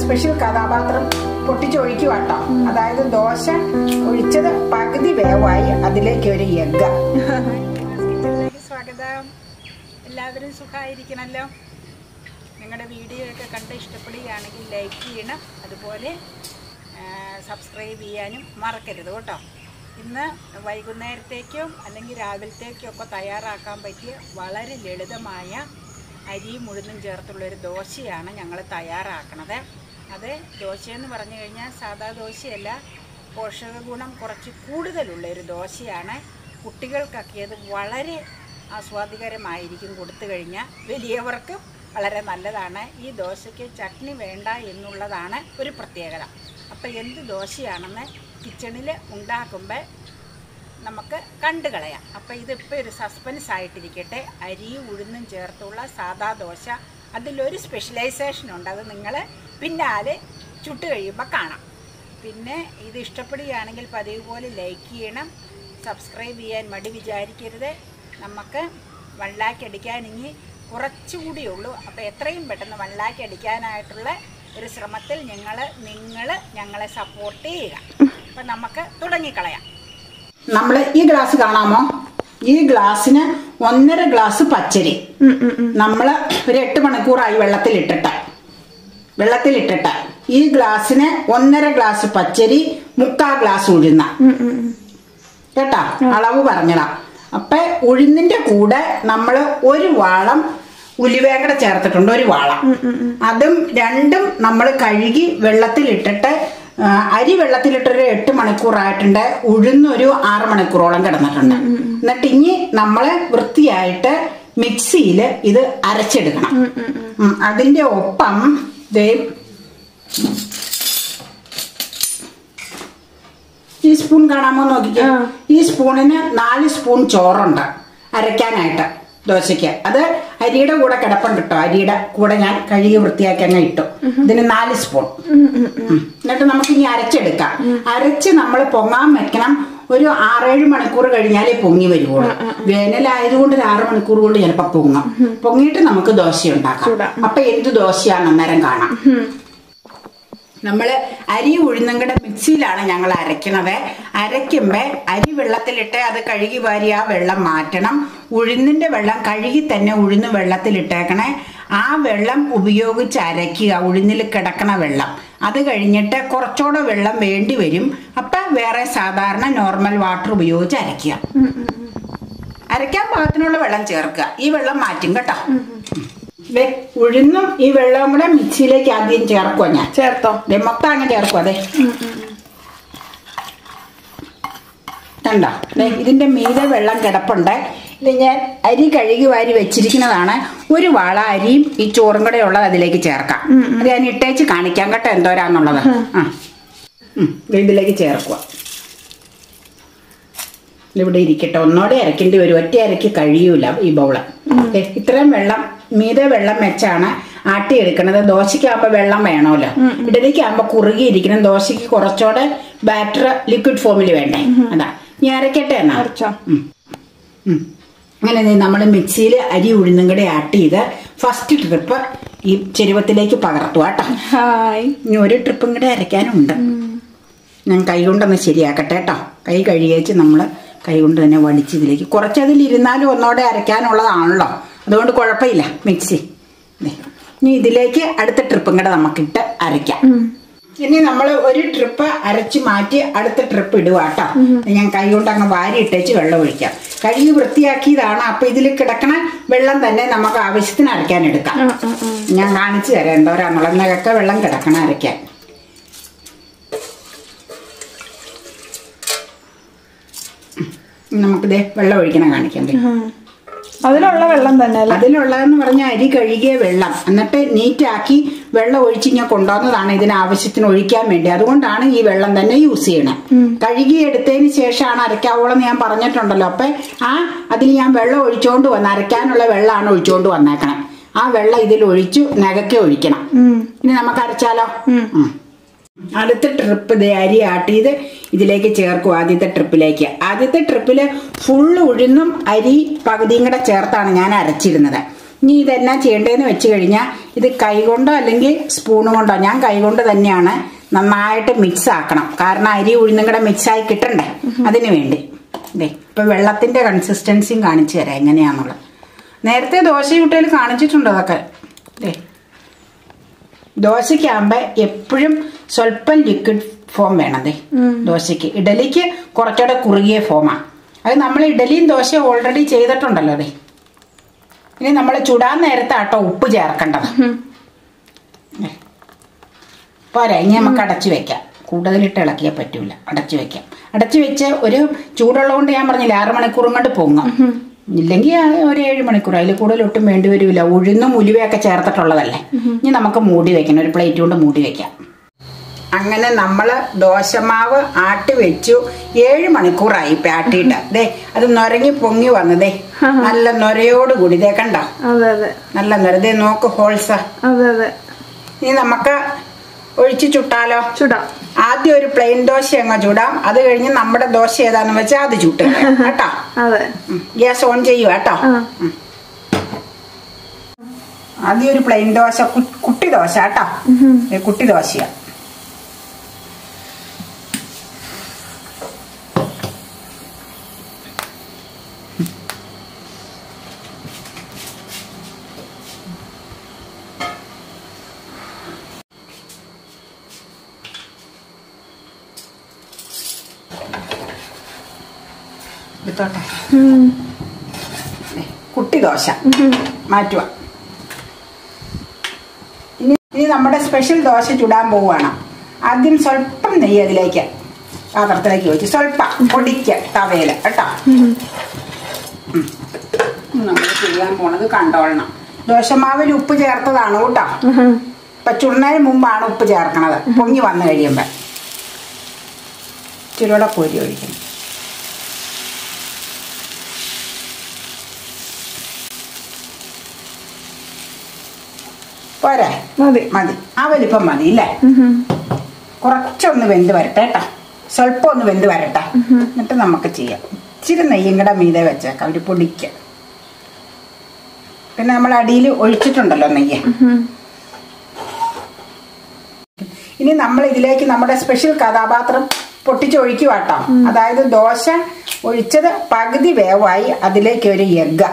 Special കഥാപാത്രം പൊട്ടിച്ചൊഴിക്കുക കേട്ടോ അതായത് ദോശ ഒഴിച്ചത് പകുതി വേവായി അതിലേക്ക് ഒരു എഗ്ഗ കിച്ചണിലേക്ക് സ്വാഗതം എല്ലാവരും സുഖമായിരിക്കണമല്ലോ നിങ്ങളുടെ വീഡിയോ ഒക്കെ കണ്ട് ഇഷ്ടപ്പെടുകയാണെങ്കിൽ ലൈക്ക് ചെയ്യണം അതുപോലെ സബ്സ്ക്രൈബ് ചെയ്യാനും മറക്കരുത് കേട്ടോ ഇന്ന് വൈകുന്നേരത്തേക്കും അല്ലെങ്കിൽ രാവിലത്തേക്കും ഒക്കെ തയ്യാറാക്കാൻ പറ്റിയ വളരെ ലളിതമായ അരിയും ഉഴുന്നും ചേർത്തുള്ളൊരു ദോശയാണ് ഞങ്ങൾ തയ്യാറാക്കണത് അത് ദോശയെന്ന് പറഞ്ഞു കഴിഞ്ഞാൽ സാധാ ദോശയല്ല പോഷക ഗുണം കുറച്ച് കൂടുതലുള്ള ഒരു ദോശയാണ് കുട്ടികൾക്കൊക്കെ അത് വളരെ ആസ്വാദികരമായിരിക്കും കൊടുത്തു കഴിഞ്ഞാൽ വലിയവർക്കും വളരെ നല്ലതാണ് ഈ ദോശയ്ക്ക് ചട്നി വേണ്ട എന്നുള്ളതാണ് ഒരു പ്രത്യേകത അപ്പോൾ എന്ത് ദോശയാണെന്ന് കിച്ചണിൽ ഉണ്ടാക്കുമ്പോൾ നമുക്ക് കണ്ടു കളയാം അപ്പോൾ ഇതിപ്പോൾ ഒരു സസ്പെൻസ് ആയിട്ടിരിക്കട്ടെ അരിയും ഉഴുന്നും ചേർത്തുള്ള സാദാ ദോശ അതിലൊരു സ്പെഷ്യലൈസേഷൻ ഉണ്ട് അത് നിങ്ങൾ പിന്നാലെ ചുട്ട് കഴിയുമ്പോൾ കാണാം പിന്നെ ഇത് ഇഷ്ടപ്പെടുകയാണെങ്കിൽ പതിവ് പോലെ ലൈക്ക് ചെയ്യണം സബ്സ്ക്രൈബ് ചെയ്യാൻ മടി വിചാരിക്കരുത് നമുക്ക് വൺ ലാക്ക് അടിക്കാൻ ഇനി കുറച്ചുകൂടിയേ ഉള്ളൂ അപ്പോൾ എത്രയും പെട്ടെന്ന് വൺ ലാക്ക് അടിക്കാനായിട്ടുള്ള ഒരു ശ്രമത്തിൽ ഞങ്ങൾ നിങ്ങൾ ഞങ്ങളെ സപ്പോർട്ട് ചെയ്യുക അപ്പം നമുക്ക് തുടങ്ങിക്കളയാം നമ്മൾ ഈ ഗ്ലാസ് കാണാമോ ഈ ഗ്ലാസ്സിന് ഒന്നര ഗ്ലാസ് പച്ചരി നമ്മൾ ഒരു എട്ട് മണിക്കൂറായി വെള്ളത്തിലിട്ടിട്ട് വെള്ളത്തിലിട്ടിട്ട് ഈ ഗ്ലാസ്സിന് ഒന്നര ഗ്ലാസ് പച്ചരി മുക്കാ ഗ്ലാസ് ഉഴുന്ന കേട്ടാ അളവ് പറഞ്ഞതാ അപ്പൊ ഉഴുന്നിന്റെ കൂടെ നമ്മൾ ഒരു വാളം ഉലുവയും കൂടെ ചേർത്തിട്ടുണ്ട് ഒരു വാളം അതും രണ്ടും നമ്മൾ കഴുകി വെള്ളത്തിലിട്ടിട്ട് ആ, അരി വെള്ളത്തിലിട്ടൊരു എട്ട് മണിക്കൂറായിട്ടുണ്ട് ഉഴുന്നൊരു ആറ് മണിക്കൂറോളം കിടന്നിട്ടുണ്ട് എന്നിട്ട് ഇനി നമ്മള് വൃത്തിയായിട്ട് മിക്സിയിൽ ഇത് അരച്ചെടുക്കണം ഉം, അതിന്റെ ഒപ്പം ദേ ഈ സ്പൂൺ കാണാമോ നോക്കിക്കേ ഈ സ്പൂണിന് നാല് സ്പൂൺ ചോറുണ്ട് അരയ്ക്കാനായിട്ട് ദോശയ്ക്ക് അത് അരിയുടെ കൂടെ കിടപ്പുണ്ട് കേട്ടോ അരിയുടെ കൂടെ ഞാൻ കഴുകി വൃത്തിയാക്കി അങ്ങ് ഇട്ടു ഇതിന് നാല് സ്പൂൺ ഉം. എന്നിട്ട് നമുക്ക് ഇനി അരച്ചെടുക്കാം അരച്ച് നമ്മൾ പൊങ്ങാൻ വെക്കണം ഒരു ആറേഴ് മണിക്കൂർ കഴിഞ്ഞാലേ പൊങ്ങി വരുവുള്ളൂ വേനലായതുകൊണ്ട് ഒരു ആറ് മണിക്കൂർ കൊണ്ട് ചിലപ്പോൾ പൊങ്ങും പൊങ്ങിയിട്ട് നമുക്ക് ദോശ ഉണ്ടാക്കാം അപ്പൊ എന്ത് ദോശയാണ് അന്നേരം കാണാം നമ്മൾ അരി ഉഴുന്നും കൂടെ മിക്സിയിലാണ് ഞങ്ങൾ അരയ്ക്കണത് അരയ്ക്കുമ്പോൾ അരി വെള്ളത്തിലിട്ട് അത് കഴുകി വാരി ആ വെള്ളം മാറ്റണം ഉഴുന്നിന്റെ വെള്ളം കഴുകി തന്നെ ഉഴുന്ന് വെള്ളത്തിലിട്ടേക്കണേ ആ വെള്ളം ഉപയോഗിച്ച് അരയ്ക്കുക ഉഴുന്നിൽ കിടക്കണ വെള്ളം അത് കഴിഞ്ഞിട്ട് കുറച്ചുകൂടെ വെള്ളം വേണ്ടി വരും അപ്പം വേറെ സാധാരണ നോർമൽ വാട്ടർ ഉപയോഗിച്ച് അരയ്ക്കുക അരയ്ക്കാൻ പാകത്തിനുള്ള വെള്ളം ചേർക്കുക ഈ വെള്ളം മാറ്റും കേട്ടോ ദേ, ഉഴുന്നും ഈ വെള്ളവും കൂടെ മിക്സിയിലേക്ക് ആദ്യം ചേർക്കുക ഞാൻ ചേർത്തോ ദേ മൊത്തം അങ്ങ് ചേർക്കും അതെ കണ്ടോ ദേ ഇതിന്റെ മീതെ വെള്ളം കിടപ്പുണ്ട് ഇത് ഞാൻ അരി കഴുകി വാരി വെച്ചിരിക്കുന്നതാണ് ഒരു വാള അരിയും ഈ ചോറും കൂടെ ഉള്ളത് അതിലേക്ക് ചേർക്കാം അത് ഞാൻ ഇട്ടേച്ച് കാണിക്കാം കേട്ടോ എന്തോരാന്നുള്ളത് ആ ഉം, ദേ ഇതിലേക്ക് ചേർക്കുക ഇവിടെ ഇരിക്കട്ടെ ഒന്നോടെ അരക്കേണ്ടി വരും ഒറ്റ അരക്ക് കഴിയൂല ഈ ബൗള് ദേ, ഇത്രയും വെള്ളം മീതെ വെള്ളം വെച്ചാണ് ആട്ടിയെടുക്കണത് ദോശയ്ക്കാകുമ്പോൾ വെള്ളം വേണമല്ലോ ഇഡലിക്കാകുമ്പോൾ കുറുകിയിരിക്കണം ദോശയ്ക്ക് കുറച്ചുകൂടെ ബാറ്റർ ലിക്വിഡ് ഫോമിൽ വേണ്ടേ അതാ ഞാൻ അരക്കട്ടെ എന്നാ അരച്ചോ ഉം. ഉം. അങ്ങനെ നമ്മൾ മിക്സിയിൽ അരി ഉഴുന്നും കൂടെ ആട്ട് ചെയ്ത് ഫസ്റ്റ് ട്രിപ്പ് ഈ ചെരുവത്തിലേക്ക് പകർത്തുക കേട്ടോ ഹായ് ഇനി ഒരു ട്രിപ്പും കൂടെ അരയ്ക്കാനുണ്ട് ഞാൻ കൈ കൊണ്ടൊന്ന് ശരിയാക്കട്ടെ കേട്ടോ കൈ കഴുകിയേച്ച് നമ്മൾ കൈ കൊണ്ട് തന്നെ വടിച്ച് ഇതിലേക്ക് കുറച്ചതിൽ ഇരുന്നാലും ഒന്നോടെ അരയ്ക്കാനുള്ളതാണല്ലോ അതുകൊണ്ട് കുഴപ്പമില്ല മിക്സി ദേ. ഇനി ഇതിലേക്ക് അടുത്ത ട്രിപ്പും കൂടെ നമുക്കിട്ട് അരയ്ക്കാം ഇനി നമ്മൾ ഒരു ട്രിപ്പ് അരച്ച് മാറ്റി അടുത്ത ട്രിപ്പ് ഇടുക കേട്ടോ ഞാൻ കൈ കൊണ്ട് അങ്ങ് വാരി ഇട്ടേച്ച് വെള്ളം ഒഴിക്കാം കഴുകി വൃത്തിയാക്കിയതാണ് അപ്പൊ ഇതിൽ കിടക്കണ വെള്ളം തന്നെ നമുക്ക് ആവശ്യത്തിന് അരയ്ക്കാൻ എടുക്കാം ഞാൻ കാണിച്ചു തരാം എന്തോരാന്നുള്ളത് നികക്കെ വെള്ളം കിടക്കണം അരയ്ക്കാൻ നമുക്കിതേ വെള്ളം ഒഴിക്കണം കാണിക്കാം ദേ. അതിലുള്ള വെള്ളം തന്നെ അല്ലേ അതിലുള്ളതെന്ന് പറഞ്ഞ അരി കഴുകിയ വെള്ളം എന്നിട്ട് നീറ്റാക്കി വെള്ളം ഒഴിച്ച് ഞാൻ കൊണ്ടുവന്നതാണ് ഇതിന് ആവശ്യത്തിന് ഒഴിക്കാൻ വേണ്ടി അതുകൊണ്ടാണ് ഈ വെള്ളം തന്നെ യൂസ് ചെയ്യണേ കഴുകി എടുത്തതിന് ശേഷമാണ് അരക്കാവോളം ഞാൻ പറഞ്ഞിട്ടുണ്ടല്ലോ അപ്പൊ ആ അതിൽ ഞാൻ വെള്ളം ഒഴിച്ചോണ്ട് വന്ന് അരയ്ക്കാനുള്ള വെള്ളമാണ് ഒഴിച്ചോണ്ട് വന്നേക്കണേ ആ വെള്ളം ഇതിൽ ഒഴിച്ചു നഗക്കെ ഒഴിക്കണം ഇനി നമുക്ക് അരച്ചാലോ ഉം. അടുത്ത ട്രിപ്പ് ഇത് അരി ആട്ടിയത് ഇതിലേക്ക് ചേർക്കും ആദ്യത്തെ ട്രിപ്പിലേക്ക് ആദ്യത്തെ ട്രിപ്പിൽ ഫുള്ള് ഉഴുന്നും അരി പകുതിയും കൂടെ ചേർത്താണ് ഞാൻ അരച്ചിരുന്നത് ഇനി ഇതെന്നാ ചെയ്യേണ്ടതെന്ന് വെച്ച് കഴിഞ്ഞാൽ ഇത് കൈകൊണ്ടോ അല്ലെങ്കിൽ സ്പൂൺ കൊണ്ടോ ഞാൻ കൈകൊണ്ട് തന്നെയാണ് നന്നായിട്ട് മിക്സ് ആക്കണം കാരണം അരി ഉഴുന്നും കൂടെ മിക്സ് ആയി കിട്ടണ്ടേ അതിന് വേണ്ടി ദേ ഇപ്പൊ വെള്ളത്തിന്റെ കൺസിസ്റ്റൻസിയും കാണിച്ചു തരാം എങ്ങനെയാന്നുള്ളത് നേരത്തെ ദോശ ചുട്ടയിൽ കാണിച്ചിട്ടുണ്ട് അതൊക്കെ ദേ ദോശയ്ക്കാകുമ്പോ എപ്പോഴും സ്വല്പം ലിക്വിഡ് ഫോം വേണം ദേ ദോശയ്ക്ക് ഇഡലിക്ക് കുറച്ചുകൂടെ കുറുകിയ ഫോമാ അത് നമ്മൾ ഇഡലിയും ദോശ ഓൾറെഡി ചെയ്തിട്ടുണ്ടല്ലോ ദേ ഇനി നമ്മൾ ചുടാൻ നേരത്തെ ആട്ടോ ഉപ്പ് ചേർക്കേണ്ടത് ദേ. പോരാ ഇനി നമുക്ക് അടച്ചു വെക്കാം കൂടുതലിട്ട് ഇളക്കിയാൽ പറ്റൂല അടച്ചു വെക്കാം അടച്ചു വെച്ച് ഒരു ചൂടുള്ളതുകൊണ്ട് ഞാൻ പറഞ്ഞില്ല ആറ് മണിക്കൂറും കൊണ്ട് പൊങ്ങും ഇല്ലെങ്കിൽ ആ ഒരു ഏഴ് മണിക്കൂർ അതിൽ കൂടുതൽ ഒട്ടും വേണ്ടി വരില്ല ഉഴുന്നും ഉലുവയൊക്കെ ചേർത്തിട്ടുള്ളതല്ലേ ഇനി നമുക്ക് മൂടി വെക്കണം ഒരു പ്ലേറ്റ് കൊണ്ട് മൂടി വെക്കാം അങ്ങനെ നമ്മള് ദോശമാവ് ആട്ടി വെച്ചു ഏഴ് മണിക്കൂറായി ഇപ്പൊ ആട്ടിയിട്ട് ദേ അത് നൊരങ്ങി പൊങ്ങി വന്നതേ നല്ല നൊരയോട് കൂടി ദേ കണ്ടോ അതെ അതെ നല്ല നൊര ദേ നോക്ക് ഹോൾസ് അതെ അതെ ഇനി നമുക്ക് ഒഴിച്ച് ചുട്ടാലോ ചുടാം ആദ്യം ഒരു പ്ലെയിൻ ദോശ അങ്ങ് ചൂടാം അത് കഴിഞ്ഞ് നമ്മുടെ ദോശ ഏതാന്ന് വെച്ചാൽ അത് ചുട്ട് കേട്ടോ അതെ ഗ്യാസ് ഓൺ ചെയ്യുക കേട്ടോ ആ. ഉം. ആദ്യം ഒരു പ്ലെയിൻ ദോശ കു- കുട്ടി ദോശ കേട്ടോ ദേ കുട്ടി ദോശയാ എടുത്തോട്ടെ ഉം. ദേ, കുട്ടി ദോശ മാറ്റുക ഇനി ഇനി നമ്മുടെ സ്പെഷ്യൽ ദോശ ചുടാൻ പോവുകയാണ് ആദ്യം സ്വല്പം നെയ്യ് അതിലേക്ക് പാത്രത്തിലേക്ക് വെച്ച് സ്വല്പം പൊടിക്ക തവയില് കേട്ടോ നമ്മൾ ചെയ്യാൻ പോണത് കണ്ടോളണം ദോശമാവിൽ ഉപ്പ് ചേർത്തതാണ് കേട്ടോ ഉം. ഇപ്പൊ ചുടുന്നതിന് മുമ്പാണ് ഉപ്പ് ചേർക്കണത് പൊങ്ങി വന്നു കഴിയുമ്പോ ചുരുടെ കോരി ഒഴിക്കണം പോരെ മതി മതി ആ വലിപ്പം മതി ഇല്ലേ ഉം. കുറച്ചൊന്ന് വെന്ത് വരട്ടെ കേട്ടോ സ്വല്പം ഒന്ന് വെന്ത് വരട്ടെ എന്നിട്ട് നമുക്ക് ചെയ്യാം ഇച്ചിരി നെയ്യും കൂടെ മീതെ വെച്ചേക്കാം ഒരു പൊടിക്ക് പിന്നെ നമ്മൾ അടിയിൽ ഒഴിച്ചിട്ടുണ്ടല്ലോ നെയ്യ് ഉം. ഇനി നമ്മൾ ഇതിലേക്ക് നമ്മുടെ സ്പെഷ്യൽ കഥാപാത്രം പൊട്ടിച്ചൊഴിക്കുക കേട്ടോ അതായത് ദോശ ഒഴിച്ചത് പകുതി വേവായി അതിലേക്ക് ഒരു എഗ്ഗ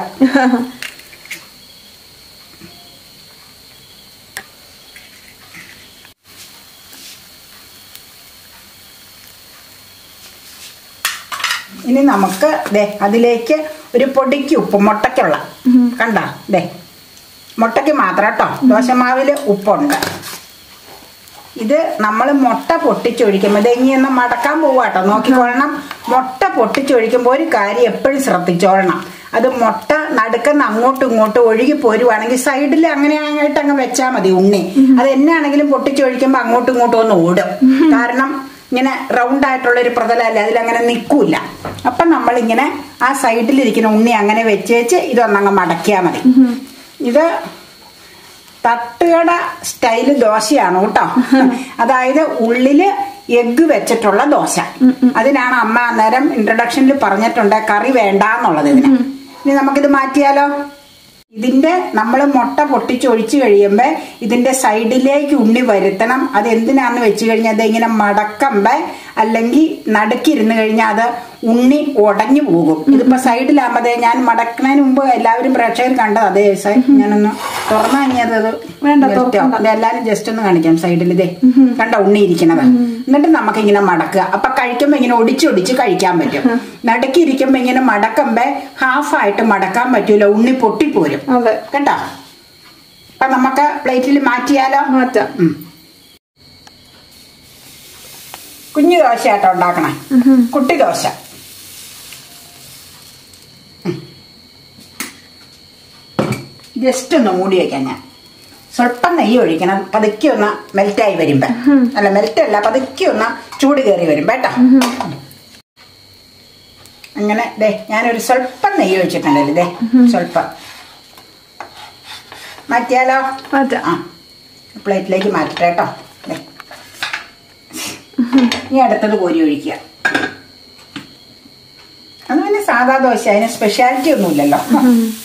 ഇനി നമുക്ക് ദേ അതിലേക്ക് ഒരു പൊടിക്ക് ഉപ്പ് മുട്ടയ്ക്കുള്ള കണ്ട ദേ മുട്ടയ്ക്ക് മാത്രം കേട്ടോ ദോശമാവില് ഉപ്പുണ്ട് ഇത് നമ്മൾ മുട്ട പൊട്ടിച്ചൊഴിക്കുമ്പോൾ ഇത് ഇനി ഒന്ന് മടക്കാൻ പോവാട്ടോ നോക്കിക്കൊള്ളണം മുട്ട പൊട്ടിച്ചൊഴിക്കുമ്പോൾ ഒരു കാര്യം എപ്പോഴും ശ്രദ്ധിച്ചോളണം അത് മുട്ട നടുക്കുന്ന അങ്ങോട്ടും ഇങ്ങോട്ടും ഒഴുകി പോരുവാണെങ്കിൽ സൈഡിൽ അങ്ങനെ ആയിട്ട് അങ്ങ് വെച്ചാൽ മതി ഉണ്ണി അത് എന്നാണെങ്കിലും പൊട്ടിച്ചൊഴിക്കുമ്പോൾ അങ്ങോട്ടും ഇങ്ങോട്ടും ഒന്ന് ഓടും കാരണം ഇങ്ങനെ റൗണ്ട് ആയിട്ടുള്ള ഒരു പ്രതലല്ലേ അതിലങ്ങനെ നിൽക്കൂല അപ്പം നമ്മളിങ്ങനെ ആ സൈഡിലിരിക്കുന്ന ഉണ്ണി അങ്ങനെ വെച്ചേച്ച് ഇതൊന്നങ്ങ് മടക്കിയാൽ മതി ഇത് തട്ടുകട സ്റ്റൈല് ദോശയാണ് കേട്ടോ അതായത് ഉള്ളില് എഗ്ഗ് വെച്ചിട്ടുള്ള ദോശ അതിനാണ് അമ്മ അന്നേരം ഇൻട്രഡക്ഷനിൽ പറഞ്ഞിട്ടുണ്ട് കറി വേണ്ട എന്നുള്ളത് ഇതിന് ഇനി നമുക്കിത് മാറ്റിയാലോ ഇതിന്റെ നമ്മൾ മുട്ട പൊട്ടിച്ചൊഴിച്ചു കഴിയുമ്പോ ഇതിന്റെ സൈഡിലേക്ക് ഉണ്ണി വരുത്തണം അത് എന്തിനാന്ന് വെച്ച് കഴിഞ്ഞാൽ അത് ഇങ്ങനെ മടക്കമ്പേ അല്ലെങ്കിൽ നടുക്കിരുന്ന് കഴിഞ്ഞാൽ അത് ഉണ്ണി ഉടഞ്ഞു പോകും ഇതിപ്പോ സൈഡിലാകുമ്പോ ഞാൻ മടക്കുന്നതിന് മുമ്പ് എല്ലാവരും പ്രേക്ഷകർ കണ്ടത് അതേ സൈ ഞാനൊന്ന് തുറന്നു കഴിഞ്ഞത് അത് വേണ്ട, just തുറക്കണ്ട. ഇത് എല്ലാരും ജസ്റ്റ് ഒന്ന് കാണിക്കാം സൈഡിൽ ഇതേ കണ്ട ഉണ്ണി ഇരിക്കണത് എന്നിട്ട് നമുക്ക് ഇങ്ങനെ മടക്കുക അപ്പൊ കഴിക്കുമ്പോ ഇങ്ങനെ ഒടിച്ചൊടിച്ച് കഴിക്കാൻ പറ്റും നടുക്കി ഇരിക്കുമ്പോ ഇങ്ങനെ മടക്കുമ്പോ ഹാഫായിട്ട് മടക്കാൻ പറ്റൂല ഉണ്ണി പൊട്ടിപ്പോരും അതെ കേട്ടോ അപ്പൊ നമുക്ക് പ്ലേറ്റിൽ മാറ്റിയാലോ മാറ്റാം ഉം. കുഞ്ഞു ദോശയാട്ടോ ഉണ്ടാക്കണേ ഉം. കുട്ടി ദോശ ജസ്റ്റ് ഒന്ന് മൂടി വെക്കാം ഞാൻ സ്വല്പം നെയ്യ് ഒഴിക്കണം പതുക്കെ ഒന്ന് മെൽറ്റായി വരുമ്പോ അല്ല മെൽറ്റ് അല്ല പതുക്കെ ഒന്ന് ചൂട് കയറി വരുമ്പോ കേട്ടോ അങ്ങനെ ദേ ഞാനൊരു സ്വല്പം നെയ്യ് ഒഴിച്ചിട്ടുണ്ടല്ലോ ദേ സ്വല്പം മാറ്റിയാലോ മാറ്റാം ആ പ്ലേറ്റിലേക്ക് മാറ്റട്ടെ കേട്ടോ ദേ. ഇനി അടുത്തത് കോരി ഒഴിക്കുക അത് പിന്നെ സാധാ ദോശ അതിന് സ്പെഷ്യാലിറ്റി ഒന്നുമില്ലല്ലോ